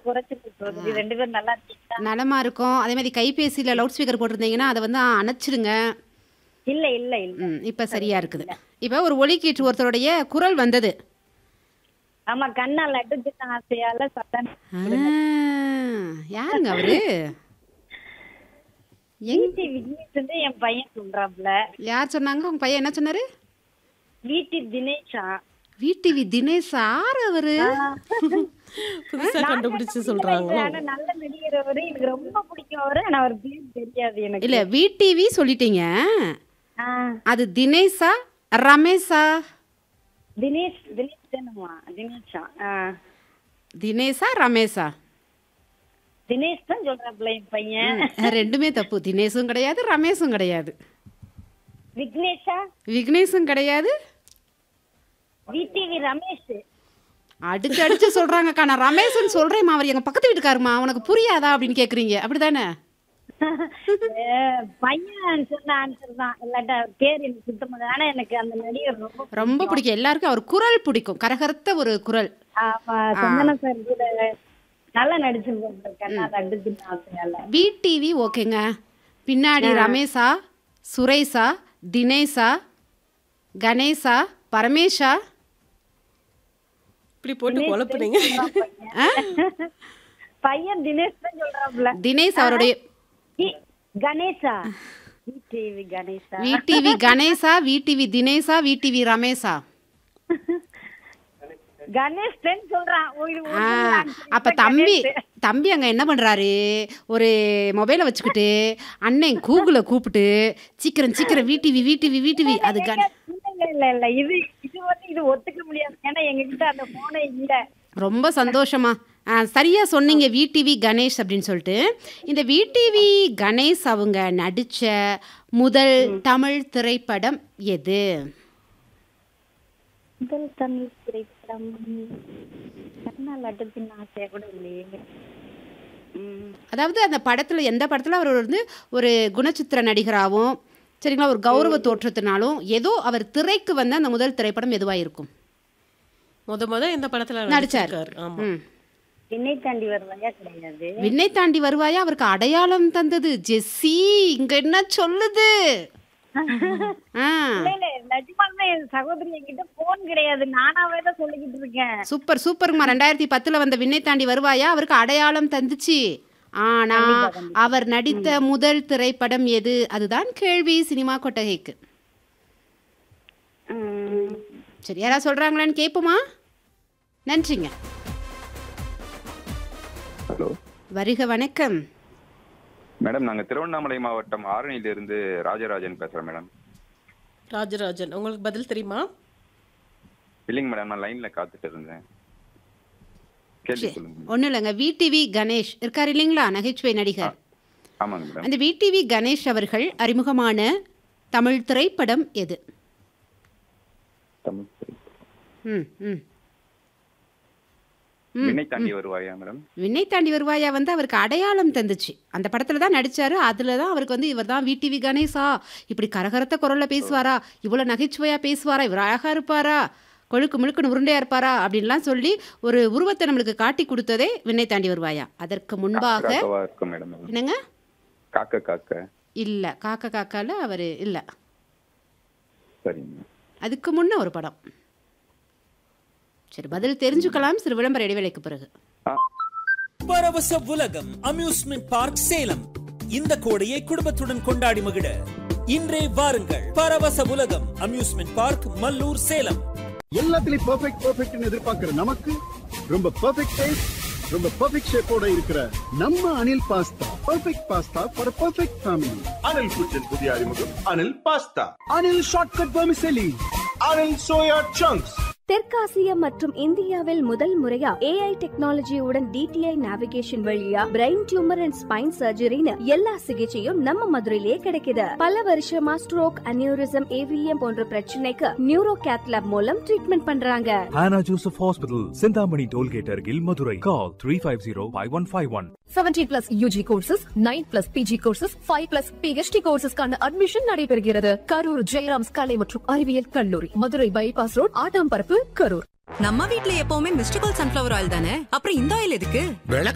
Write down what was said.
குறைச்சிருக்கு சகோதரி ரெண்டு பேரும் நல்லா இருக்கீங்களா நலமா இருக்கும் அதே மாதிரி கைபேசியில லவுட் ஸ்பீக்கர் போட்டிருந்தீங்கன்னா அதை வந்து அணைச்சிடுங்க இல்ல இல்ல இல்ல ம் இப்போ சரியா இருக்குது இப்போ ஒரு ஒலிக்கீற்று ஒருத்தருடைய குரல் வந்தது ஆமா கண்ணா லட்டு தின்ன ஆசையால சட்டன் ஆ, யாருங்க அவரு எங் வீட்டு விக்னேஷ் வந்து என் பையன் சொல்றாப்ல யார் சொன்னாங்க உங்க பையன் என்ன சொன்னாரு வீட்டு தினேஷா விடிவி தினேஷ் யார் அவரு புதுசா கண்டுபிடிச்சு சொல்றாங்க ஆனா நல்ல நடிகர் அவரு எனக்கு ரொம்ப பிடிக்கும் அவரு ஆனா அவர் பேர் தெரியாது எனக்கு இல்ல விடிவி சொல்லிட்டீங்க ஆ, அது தினேஷா ரமேஷா தினேஷ் தினேஷ் தானம்மா தினேஷா ஆ. தினேஷா ரமேஷா தினேஷ் தான் சொல்றாப்ல என் பையன் ரெண்டுமே தப்பு தினேஷும் கிடையாது ரமேஷும் கிடையாது விக்னேஷா விக்னேஷும் கிடையாது விடிவி ரமேஷ் அடிச்சு அடிச்சு சொல்றாங்கக்கா நான் ரமேஷ்னு சொல்றேம்மா அவர் எங்க பக்கத்து வீட்டுக்காருமா உனக்கு புரியாதா அப்படின்னு கேக்குறீங்க அப்படிதானே ஏ, பையன் சொன்ன ஆன்சர் தான் இல்லாட்டா பேர் எனக்கு சுத்தமா ஆனா எனக்கு அந்த நடிகர் ரொம்ப ரொம்ப பிடிக்கும் எல்லாருக்கும் அவர் குரல் பிடிக்கும் கரகரத்த ஒரு குரல் ஆமா சந்தன சார் கூட நல்லா நடிச்சிருப்பாரு கண்ணா லட்டு தின்ன ஆசையால விடிவி ஓகேங்க பின்னாடி ரமேஷா சுரேஷா தினேஷா கணேஷா பரமேஷா இப்படி போட்டு குழப்புறீங்க பையன் தினேஷ் தான் சொல்றாப்ல தினேஷ் அவருடைய இ- கணேஷா விடிவி கணேஷா விடிவி கணேசா விடிவி தினேஷா விடிவி ரமேஷா கணேஷ் சொல்றான் ஒரு- ஒரு ஆ, answer அப்ப இப்ப தம்பி கணேஷ். தம்பி அங்க என்ன பண்றாரு ஒரு மொபைலை வச்சுக்கிட்டு அண்ணன் கூகுள கூப்பிட்டு சீக்கிரம் சீக்கிரம் விடிவி விடிவி விடிவி அது கண இல்ல இல்ல இல்ல இது இது வந்து இது ஒத்துக்க முடியாது ஏன்னா எங்க கிட்ட அந்த போனே இல்ல ரொம்ப சந்தோஷமா ஆ, சரியா சொன்னீங்க விடிவி கணேஷ் அப்படின்னு சொல்லிட்டு இந்த விடிவி கணேஷ் அவங்க நடிச்ச முதல் தமிழ் திரைப்படம் எது முதல் தமிழ் திரைப்படம் கண்ணா லட்டு தின்ன ஆசையா கூட இல்லையே ம். அதாவது அந்த படத்துல எந்த படத்துல அவர் வந்து ஒரு குணச்சித்திர நடிகராகவும் சரிங்களா ஒரு கௌரவ தோற்றத்தினாலும் ஏதோ அவர் திரைக்கு வந்த அந்த முதல் திரைப்படம் எதுவா இருக்கும் முத முத இந்த படத்துல நடிச்சார் நடிச்சிருக்காரு ஆமா ம். விண்ணை தாண்டி வருவாயா கிடையாது விண்ணை தாண்டி வருவாயா அவருக்கு அடையாளம் தந்தது ஜெஸ்ஸி இங்க என்ன சொல்லுது ஆ இல்ல இல்ல நிஜமாலுமே என் சகோதரி என்கிட்ட போன் கிடையாது நானாவே தான் சொல்லிக்கிட்டு இருக்கேன் சூப்பர் சூப்பர்மா ரெண்டாயிரத்தி பத்துல வந்த விண்ணை தாண்டி வருவாயா அவருக்கு அடையாளம் தந்துச்சு ஆனா அவர் நடித்த முதல் திரைப்படம் எது அதுதான் கேள்வி சினிமா கொட்டகைக்கு ம். சரி யாராவது சொல்றாங்களான்னு கேட்போமா நன்றிங்க ஹலோ வருக வணக்கம் மேடம் நாங்க திருவண்ணாமலை மாவட்டம் ஆரணியிலிருந்து ராஜராஜன் பேசுறேன் மேடம் ராஜராஜன் உங்களுக்கு பதில் தெரியுமா இல்லைங்க மேடம் நான் லைன்ல காத்துட்டு இருந்தேன் கேள்வி சொல்லுங்க ஒன்றும் இல்லைங்க விடிவி கணேஷ் இருக்கார் இல்லைங்களா நகைச்சுவை நடிகர் ஆமாங்க மேடம் அந்த விடிவி கணேஷ் அவர்கள் அறிமுகமான தமிழ் திரைப்படம் எது தமிழ் திரை. ம் ம் விண்ணை தாண்டி வருவாயா மேடம் விண்ணை தாண்டி வருவாயா வந்து அவருக்கு அடையாளம் தந்துச்சு அந்த படத்துல தான் நடிச்சாரு அதுல தான் அவருக்கு வந்து இவர் தான் விடிவி கணேசா இப்படி கரகரத்த குரல்ல பேசுவாரா இவ்வளவு நகைச்சுவையா பேசுவாரா இவர் அழகா இருப்பாரா கொழுக்கு முழுக்குன்னு உருண்டையா இருப்பாரா அப்படின்லாம் சொல்லி ஒரு உருவத்தை நம்மளுக்கு காட்டி கொடுத்ததே விண்ணை தாண்டி வருவாயா அதற்கு முன்பாக காக்கவா இருக்கும் மேடம் என்னங்க காக்க காக்க இல்ல காக்க காக்கால அவர் இல்ல சரிங்க அதுக்கு முன்ன ஒரு படம் சரி பதில் தெரிஞ்சுக்கலாம் சிறு விளம்பர இடைவேளைக்கு பிறகு ஆ பரவச உலகம் அம்யூஸ்மெண்ட் பார்க் சேலம் இந்த கோடையை குடும்பத்துடன் கொண்டாடி மகிழ இன்றே வாருங்கள் பரவச உலகம் அம்யூஸ்மெண்ட் பார்க் மல்லூர் சேலம் எல்லாத்துலயும் பெர்ஃபெக்ட் பெர்ஃபெக்ட்னு எதிர்பார்க்கிற நமக்கு ரொம்ப பெர்ஃபெக்ட் டேஸ்ட் ரொம்ப பெர்ஃபெக்ட் ஷேப்போட இருக்கிற நம்ம Anil pasta perfect pasta for perfect family Anil kitchen புதிய அறிமுகம் Anil pasta Anil shortcut vermicelli Anil soya chunks தெற்காசியா மற்றும் இந்தியாவில் முதல் முறையா ஏஐ டெக்னாலஜியுடன் டிடிஐ நேவிகேஷன் வழியா பிரெயின் டியூமர் அண்ட் ஸ்பைன் சர்ஜரின்னு எல்லா சிகிச்சையும் நம்ம மதுரையிலேயே கிடைக்குது பல வருஷமா ஸ்ட்ரோக் அனியூரிசம் ஏவிஎம் போன்ற பிரச்சனைக்கு நியூரோ கேத்லாப் மூலம் ட்ரீட்மெண்ட் பண்றாங்க Hannah Joseph Hospital, Sindhamani Tollgate, Argil, Madurai. Call 350-5151. 17 plus U G courses nine plus P G courses five plus P H D கோர்சஸ்க்கான அட்மிஷன் நடைபெறுகிறது கரூர் ஜெயராம்ஸ் கலை மற்றும் அறிவியல் கல்லூரி மதுரை பைபாஸ் ரோட் ஆட்டாம்பரப்பு கரூர் நம்ம வீட்ல எப்பவுமே மிஸ்டர் கோல்ட் சன்ஃபிளவர் ஆயில் தானே அப்புறம் இந்த ஆயில் எதுக்கு